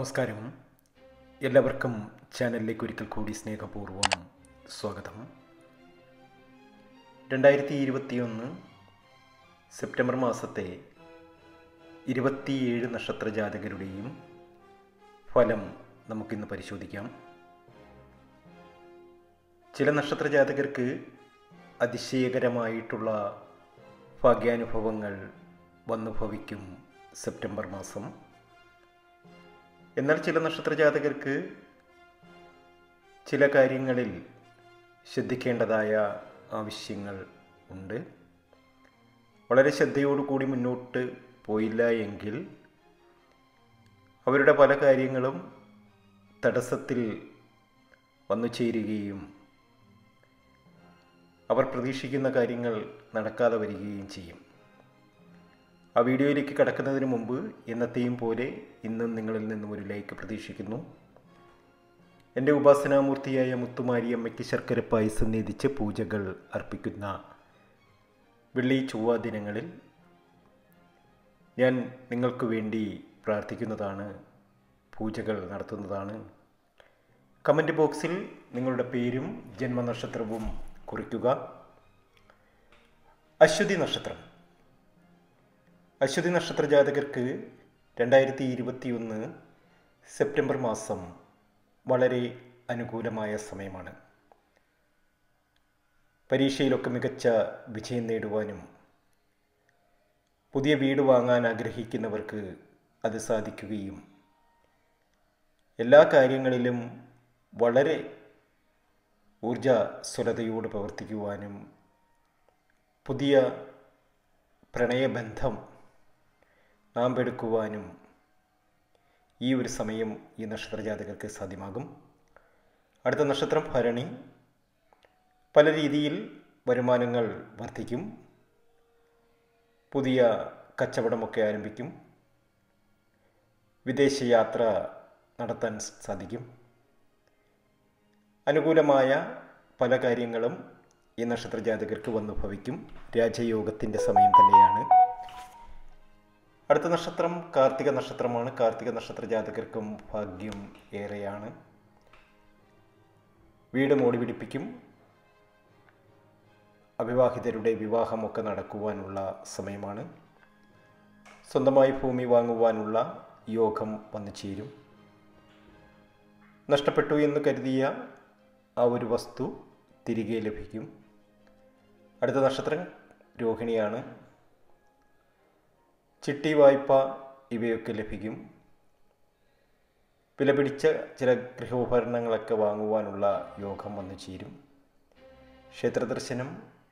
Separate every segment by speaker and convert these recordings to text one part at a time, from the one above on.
Speaker 1: നമസ്കാരം എല്ലാവർക്കും ചാനലിലേക്ക് ഒരിക്കൽ കൂടി സ്നേഹപൂർവ്വം സ്വാഗതം രണ്ടായിരത്തി ഇരുപത്തിയൊന്ന് സെപ്റ്റംബർ മാസത്തെ ഇരുപത്തിയേഴ് നക്ഷത്ര ജാതകരുടെയും ഫലം നമുക്കിന്ന് പരിശോധിക്കാം ചില നക്ഷത്ര ജാതകർക്ക് അതിശയകരമായിട്ടുള്ള ഭാഗ്യാനുഭവങ്ങൾ വന്നു ഭവിക്കും സെപ്റ്റംബർ മാസം എന്നാൽ ചില നക്ഷത്ര ജാതകർക്ക് ചില കാര്യങ്ങളിൽ ശ്രദ്ധിക്കേണ്ടതായ ആവശ്യങ്ങൾ ഉണ്ട് വളരെ ശ്രദ്ധയോടുകൂടി മുന്നോട്ട് പോയില്ല എങ്കിൽ അവരുടെ പല കാര്യങ്ങളും തടസ്സത്തിൽ വന്നു ചേരുകയും അവർ പ്രതീക്ഷിക്കുന്ന കാര്യങ്ങൾ നടക്കാതെ വരികയും ചെയ്യും ആ വീഡിയോയിലേക്ക് കടക്കുന്നതിന് മുമ്പ് എന്നത്തെയും പോലെ ഇന്നും നിങ്ങളിൽ നിന്നും ഒരു ലൈക്ക് പ്രതീക്ഷിക്കുന്നു എൻ്റെ ഉപാസനാമൂർത്തിയായ മുത്തുമാരിയമ്മയ്ക്ക് ശർക്കര പായസം നേതിച്ച് പൂജകൾ അർപ്പിക്കുന്ന വെള്ളി ചൊവ്വ ദിനങ്ങളിൽ ഞാൻ നിങ്ങൾക്ക് വേണ്ടി പ്രാർത്ഥിക്കുന്നതാണ് പൂജകൾ നടത്തുന്നതാണ് കമൻറ്റ് ബോക്സിൽ നിങ്ങളുടെ പേരും ജന്മനക്ഷത്രവും കുറിക്കുക അശ്വതി നക്ഷത്രം അശ്വതി നക്ഷത്ര ജാതകർക്ക് രണ്ടായിരത്തി ഇരുപത്തിയൊന്ന് സെപ്റ്റംബർ മാസം വളരെ അനുകൂലമായ സമയമാണ് പരീക്ഷയിലൊക്കെ മികച്ച വിജയം നേടുവാനും പുതിയ വീട് വാങ്ങാൻ ആഗ്രഹിക്കുന്നവർക്ക് അത് സാധിക്കുകയും എല്ലാ കാര്യങ്ങളിലും വളരെ ഊർജസ്വലതയോട് പ്രവർത്തിക്കുവാനും പുതിയ പ്രണയബന്ധം നാം എടുക്കുവാനും ഈ ഒരു സമയം ഈ നക്ഷത്രജാതകർക്ക് സാധ്യമാകും അടുത്ത നക്ഷത്രം ഭരണി പല രീതിയിൽ വരുമാനങ്ങൾ വർദ്ധിക്കും പുതിയ കച്ചവടമൊക്കെ ആരംഭിക്കും വിദേശയാത്ര നടത്താൻ സാധിക്കും അനുകൂലമായ പല കാര്യങ്ങളും ഈ നക്ഷത്ര ജാതകർക്ക് വന്നു ഭവിക്കും രാജയോഗത്തിൻ്റെ സമയം തന്നെയാണ് അടുത്ത നക്ഷത്രം കാർത്തിക നക്ഷത്രമാണ് കാർത്തിക നക്ഷത്ര ജാതകർക്കും ഭാഗ്യം ഏറെയാണ് വീട് മോടി പിടിപ്പിക്കും അവിവാഹിതരുടെ വിവാഹമൊക്കെ നടക്കുവാനുള്ള സമയമാണ് സ്വന്തമായി ഭൂമി വാങ്ങുവാനുള്ള യോഗം വന്നു ചേരും നഷ്ടപ്പെട്ടു എന്ന് കരുതിയ ആ ഒരു വസ്തു തിരികെ ലഭിക്കും അടുത്ത നക്ഷത്രം രോഹിണിയാണ് ചിട്ടി വായ്പ ഇവയൊക്കെ ലഭിക്കും വിലപിടിച്ച ചില ഗൃഹോപകരണങ്ങളൊക്കെ വാങ്ങുവാനുള്ള യോഗം വന്നു ചേരും ക്ഷേത്രദർശനം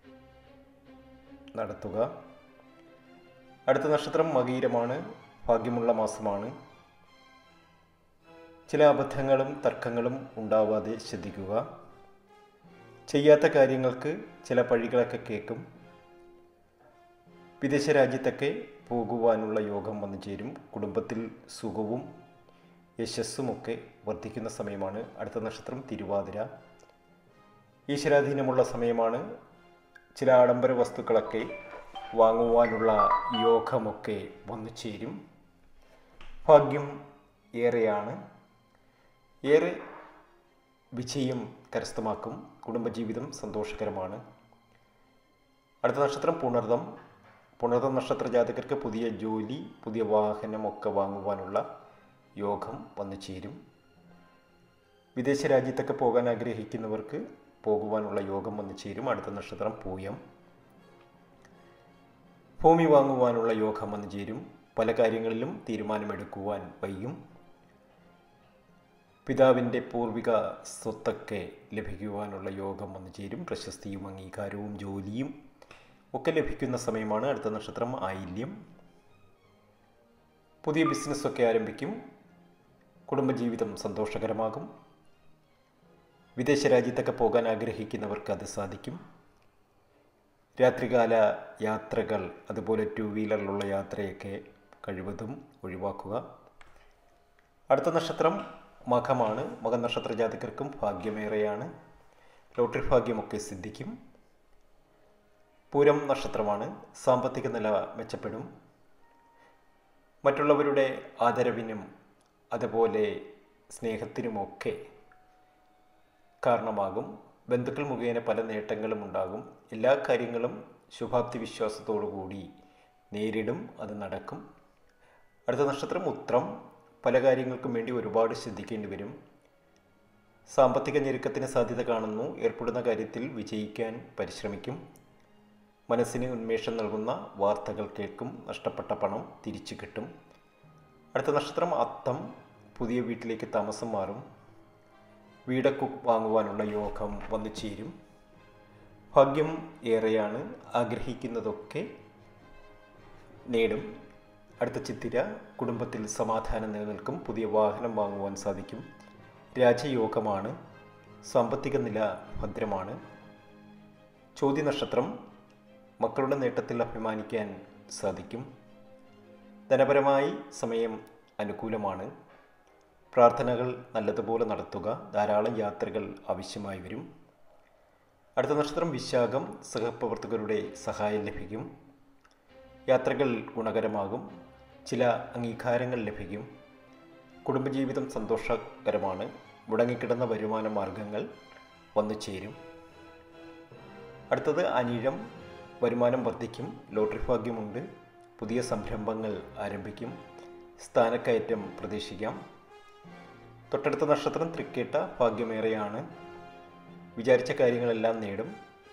Speaker 1: നടത്തുക അടുത്ത നക്ഷത്രം മകീരമാണ് ഭാഗ്യമുള്ള മാസമാണ് ചില അബദ്ധങ്ങളും തർക്കങ്ങളും ഉണ്ടാവാതെ ശ്രദ്ധിക്കുക ചെയ്യാത്ത കാര്യങ്ങൾക്ക് ചില പഴികളൊക്കെ കേൾക്കും വിദേശ രാജ്യത്തൊക്കെ പോകുവാനുള്ള യോഗം വന്നു ചേരും കുടുംബത്തിൽ സുഖവും യശസ്സുമൊക്കെ വർദ്ധിക്കുന്ന സമയമാണ് അടുത്ത നക്ഷത്രം തിരുവാതിര ഈശ്വരാധീനമുള്ള സമയമാണ് ചില ആഡംബര വസ്തുക്കളൊക്കെ വാങ്ങുവാനുള്ള യോഗമൊക്കെ വന്നു ചേരും ഭാഗ്യം ഏറെയാണ് ഏറെ വിജയം കരസ്ഥമാക്കും കുടുംബജീവിതം സന്തോഷകരമാണ് അടുത്ത നക്ഷത്രം പുണർദം പുണർദം നക്ഷത്ര ജാതകർക്ക് പുതിയ ജോലി പുതിയ വാഹനമൊക്കെ വാങ്ങുവാനുള്ള യോഗം വന്നു ചേരും വിദേശ രാജ്യത്തൊക്കെ പോകാൻ ആഗ്രഹിക്കുന്നവർക്ക് പോകുവാനുള്ള യോഗം വന്നു ചേരും അടുത്ത നക്ഷത്രം പൂയം ഭൂമി വാങ്ങുവാനുള്ള യോഗം വന്നു ചേരും പല കാര്യങ്ങളിലും തീരുമാനമെടുക്കുവാൻ വൈകും പിതാവിൻ്റെ പൂർവിക സ്വത്തൊക്കെ ലഭിക്കുവാനുള്ള യോഗം വന്നു ചേരും പ്രശസ്തിയും അംഗീകാരവും ജോലിയും ഒക്കെ ലഭിക്കുന്ന സമയമാണ് അടുത്ത നക്ഷത്രം ആയില്യം പുതിയ ബിസിനസ്സൊക്കെ ആരംഭിക്കും കുടുംബജീവിതം സന്തോഷകരമാകും വിദേശ രാജ്യത്തൊക്കെ പോകാൻ ആഗ്രഹിക്കുന്നവർക്ക് അത് സാധിക്കും രാത്രികാല യാത്രകൾ അതുപോലെ ടു വീലറിലുള്ള യാത്രയൊക്കെ കഴിവതും ഒഴിവാക്കുക അടുത്ത നക്ഷത്രം മഖമാണ് മകനക്ഷത്ര ജാതകർക്കും ഭാഗ്യമേറെയാണ് ലോട്ടറി ഭാഗ്യമൊക്കെ സിദ്ധിക്കും പൂരം നക്ഷത്രമാണ് സാമ്പത്തിക നില മെച്ചപ്പെടും മറ്റുള്ളവരുടെ ആദരവിനും അതുപോലെ സ്നേഹത്തിനുമൊക്കെ കാരണമാകും ബന്ധുക്കൾ മുഖേന പല നേട്ടങ്ങളും ഉണ്ടാകും എല്ലാ കാര്യങ്ങളും ശുഭാപ്തി വിശ്വാസത്തോടു കൂടി നേരിടും അത് നടക്കും അടുത്ത നക്ഷത്രം ഉത്രം പല കാര്യങ്ങൾക്കും വേണ്ടി ഒരുപാട് ശ്രദ്ധിക്കേണ്ടി വരും സാമ്പത്തിക ഞെരുക്കത്തിന് സാധ്യത കാണുന്നു ഏർപ്പെടുന്ന കാര്യത്തിൽ വിജയിക്കാൻ പരിശ്രമിക്കും മനസ്സിന് ഉന്മേഷം നൽകുന്ന വാർത്തകൾ കേൾക്കും നഷ്ടപ്പെട്ട പണം തിരിച്ചു കിട്ടും അടുത്ത നക്ഷത്രം അത്തം പുതിയ വീട്ടിലേക്ക് താമസം മാറും വീടൊക്കെ വാങ്ങുവാനുള്ള യോഗം വന്നു ചേരും ഭാഗ്യം ഏറെയാണ് ആഗ്രഹിക്കുന്നതൊക്കെ നേടും അടുത്ത ചിത്തിര കുടുംബത്തിൽ സമാധാനം നിലനിൽക്കും പുതിയ വാഹനം വാങ്ങുവാൻ സാധിക്കും രാജയോഗമാണ് സാമ്പത്തിക നില ഭദ്രമാണ് ചോദ്യ നക്ഷത്രം മക്കളുടെ നേട്ടത്തിൽ അഭിമാനിക്കാൻ സാധിക്കും ധനപരമായി സമയം അനുകൂലമാണ് പ്രാർത്ഥനകൾ നല്ലതുപോലെ നടത്തുക ധാരാളം യാത്രകൾ ആവശ്യമായി വരും അടുത്ത നക്ഷത്രം വിശാഖം സഹപ്രവർത്തകരുടെ സഹായം ലഭിക്കും യാത്രകൾ ഗുണകരമാകും ചില അംഗീകാരങ്ങൾ ലഭിക്കും കുടുംബജീവിതം സന്തോഷകരമാണ് മുടങ്ങിക്കിടന്ന വരുമാന മാർഗങ്ങൾ വന്നു ചേരും അടുത്തത് അനിഴം വരുമാനം വർദ്ധിക്കും ലോട്ടറി ഭാഗ്യമുണ്ട് പുതിയ സംരംഭങ്ങൾ ആരംഭിക്കും സ്ഥാനക്കയറ്റം പ്രതീക്ഷിക്കാം തൊട്ടടുത്ത നക്ഷത്രം തൃക്കേട്ട ഭാഗ്യമേറെയാണ് വിചാരിച്ച കാര്യങ്ങളെല്ലാം നേടും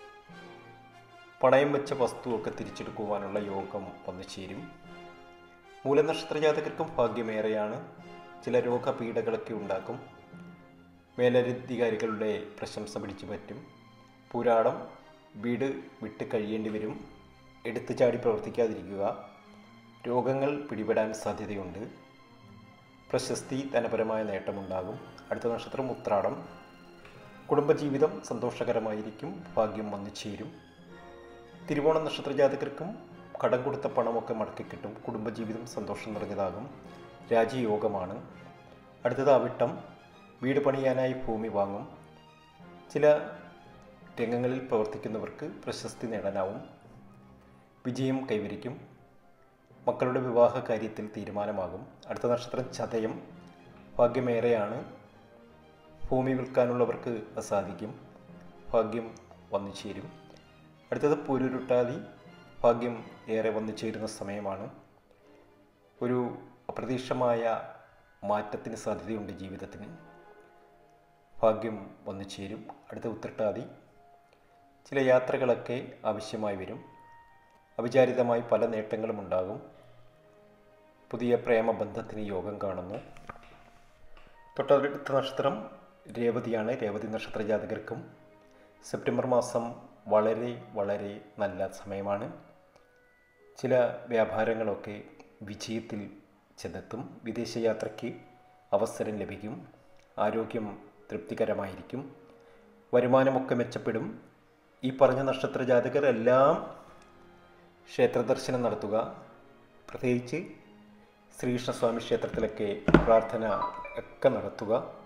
Speaker 1: പണയം വെച്ച വസ്തുവൊക്കെ തിരിച്ചെടുക്കുവാനുള്ള യോഗം വന്നു ചേരും മൂലനക്ഷത്ര ജാതകർക്കും ഭാഗ്യമേറെയാണ് ചില രോഗപീഠകളൊക്കെ ഉണ്ടാക്കും മേലധികാരികളുടെ പ്രശംസ പിടിച്ചു പറ്റും പുരാടം വീട് വിട്ട് കഴിയേണ്ടി വരും എടുത്തു ചാടി പ്രവർത്തിക്കാതിരിക്കുക രോഗങ്ങൾ പിടിപെടാൻ സാധ്യതയുണ്ട് പ്രശസ്തി ധനപരമായ നേട്ടമുണ്ടാകും അടുത്ത നക്ഷത്രം ഉത്രാടം കുടുംബജീവിതം സന്തോഷകരമായിരിക്കും ഭാഗ്യം വന്നു ചേരും തിരുവോണ നക്ഷത്ര ജാതകർക്കും കടം കൊടുത്ത പണമൊക്കെ മടക്കി കിട്ടും കുടുംബജീവിതം സന്തോഷം നിറഞ്ഞതാകും രാജയോഗമാണ് അടുത്തത് അവിട്ടം വീട് പണിയാനായി ഭൂമി വാങ്ങും ചില രംഗങ്ങളിൽ പ്രവർത്തിക്കുന്നവർക്ക് പ്രശസ്തി നേടാനാവും വിജയം കൈവരിക്കും മക്കളുടെ വിവാഹ കാര്യത്തിൽ തീരുമാനമാകും അടുത്ത നക്ഷത്രം ചതയം ഭാഗ്യമേറെയാണ് ഭൂമി വിൽക്കാനുള്ളവർക്ക് അസാധിക്കും ഭാഗ്യം വന്നു ചേരും അടുത്തത് പുരുരുട്ടാതി ഭാഗ്യം ഏറെ വന്നു ചേരുന്ന സമയമാണ് ഒരു അപ്രതീക്ഷമായ മാറ്റത്തിന് സാധ്യതയുണ്ട് ജീവിതത്തിന് ഭാഗ്യം വന്നു ചേരും അടുത്ത ഉത്രട്ടാതി ചില യാത്രകളൊക്കെ ആവശ്യമായി വരും അവിചാരിതമായി പല നേട്ടങ്ങളും ഉണ്ടാകും പുതിയ പ്രേമബന്ധത്തിന് യോഗം കാണുന്നു തൊട്ടടുത്ത നക്ഷത്രം രേവതിയാണ് രേവതി നക്ഷത്ര ജാതകർക്കും സെപ്റ്റംബർ മാസം വളരെ വളരെ നല്ല സമയമാണ് ചില വ്യാപാരങ്ങളൊക്കെ വിജയത്തിൽ ചെന്നെത്തും വിദേശയാത്രയ്ക്ക് അവസരം ലഭിക്കും ആരോഗ്യം തൃപ്തികരമായിരിക്കും വരുമാനമൊക്കെ മെച്ചപ്പെടും ഈ പറഞ്ഞ നക്ഷത്ര ജാതകർ എല്ലാം ക്ഷേത്ര ദർശനം നടത്തുക പ്രത്യേകിച്ച് ശ്രീകൃഷ്ണസ്വാമി ക്ഷേത്രത്തിലൊക്കെ പ്രാർത്ഥന ഒക്കെ നടത്തുക